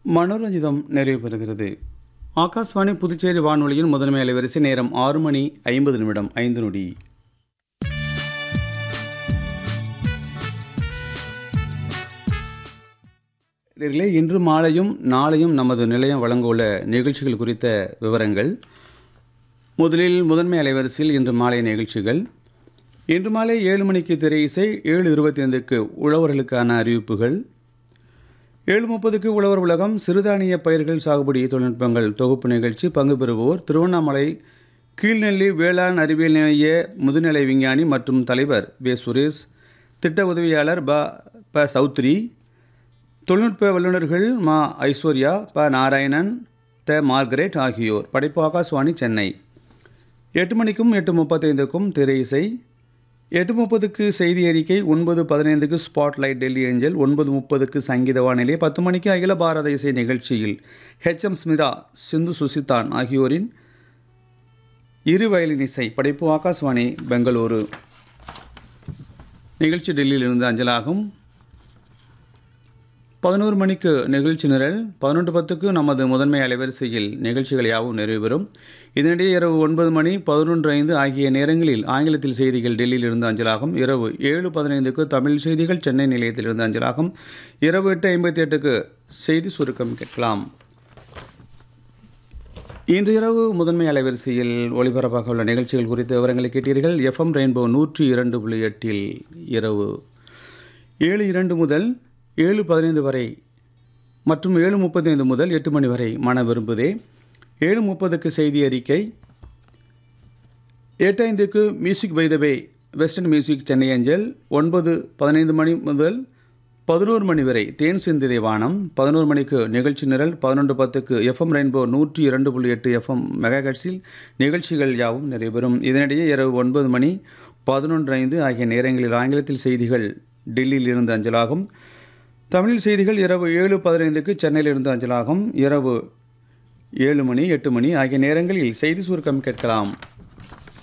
மனோரஞ்சிதம் நிறைவு பெறுகிறது ஆகாஷ்வாணி புதுச்சேரி வானொலியின் முதன்மை அலைவரிசை நேரம் ஆறு மணி ஐம்பது நிமிடம் ஐந்து நொடி நேயர்களே, இன்று மாலையும் நாளையும் நமது நிலையம் வழங்கவுள்ள நிகழ்ச்சிகள் குறித்த விவரங்கள் முதலில் முதன்மை அலைவரிசையில் இன்று மாலை நிகழ்ச்சிகள் இன்று மாலை ஏழு மணிக்கு திரை இசை ஏழு இருபத்தி ஐந்துக்கு உழவர்களுக்கான அறிவிப்புகள் ஏழு முப்பதுக்கு உழவர் உலகம் சிறுதானிய பயிர்கள் சாகுபடி தொழில்நுட்பங்கள் தொகுப்பு நிகழ்ச்சி பங்கு பெறுவோர் திருவண்ணாமலை கீழ்நெல்லி வேளாண் அறிவியல் நிலைய முதுநிலை விஞ்ஞானி மற்றும் தலைவர் வே சுரேஷ் திட்ட உதவியாளர் ப ப சௌத்ரி தொழில்நுட்ப வல்லுநர்கள் மா ஐஸ்வர்யா ப நாராயணன் த மார்கரெட் ஆகியோர் படைப்பு ஆகாஷ்வாணி சென்னை எட்டு மணிக்கும் எட்டு முப்பத்தைந்துக்கும் திரை இசை எட்டு முப்பதுக்கு செய்தி அறிக்கை ஒன்பது பதினைந்துக்கு ஸ்பாட்லைட் டெல்லி ஏஞ்சல் ஒன்பது முப்பதுக்கு சங்கீத வானிலை பத்து மணிக்கு அகில பாரத இசை நிகழ்ச்சியில் ஹெச்எம் ஸ்மிதா சிந்து சுசிதான் ஆகியோரின் இரு வயலின் இசை படைப்பு ஆகாஷ்வாணி பெங்களூரு நிகழ்ச்சி டெல்லியிலிருந்து அஞ்சலாகும் பதினோரு மணிக்கு நிகழ்ச்சி நிரல் பதினொன்று பத்துக்கு நமது முதன்மை அலைவரிசையில் நிகழ்ச்சிகள் யாவும் நிறைவு பெறும் இதனிடையே இரவு ஒன்பது மணி பதினொன்று ஐந்து ஆகிய நேரங்களில் ஆங்கிலத்தில் செய்திகள் டெல்லியிலிருந்து அஞ்சலாகும் இரவு ஏழு பதினைந்துக்கு தமிழ் செய்திகள் சென்னை நிலையத்திலிருந்து அஞ்சலாகும் இரவு எட்டு ஐம்பத்தி எட்டுக்கு செய்தி சுருக்கம் கேட்கலாம் இன்று இரவு முதன்மை அலைவரிசையில் ஒளிபரப்பாக உள்ள நிகழ்ச்சிகள் குறித்த விவரங்களை கேட்டீர்கள் எஃப்எம் ரெயின்போ நூற்றி இரண்டு புள்ளி எட்டில் இரவு ஏழு இரண்டு முதல் ஏழு பதினைந்து வரை மற்றும் ஏழு முப்பத்தைந்து முதல் எட்டு மணி வரை மன விரும்புதே ஏழு முப்பதுக்கு செய்தி அறிக்கை எட்டு ஐந்துக்கு music by the way western music Chennai அஞ்சல் ஒன்பது பதினைந்து மணி முதல் பதினோரு மணி வரை தேன் சிந்திதை வானம் பதினோரு மணிக்கு நிகழ்ச்சி நிரல் பதினொன்று பத்துக்கு எஃப்எம் ரெயின்போ நூற்றி இரண்டு புள்ளி எட்டு எஃப்எம் மெகாகட்ஸில் நிகழ்ச்சிகள் யாவும் நிறைவேறும் இதனிடையே இரவு ஒன்பது மணி பதினொன்று ஐந்து ஆகிய நேரங்களில் ஆங்கிலத்தில் செய்திகள் டெல்லியில் இருந்து அஞ்சலாகும் தமிழ் செய்திகள் இரவு ஏழு பதினைந்துக்கு சென்னையிலிருந்து அஞ்சலாகும் இரவு ஏழு மணி எட்டு மணி ஆகிய நேரங்களில் செய்தி சுருக்கம் கேட்கலாம்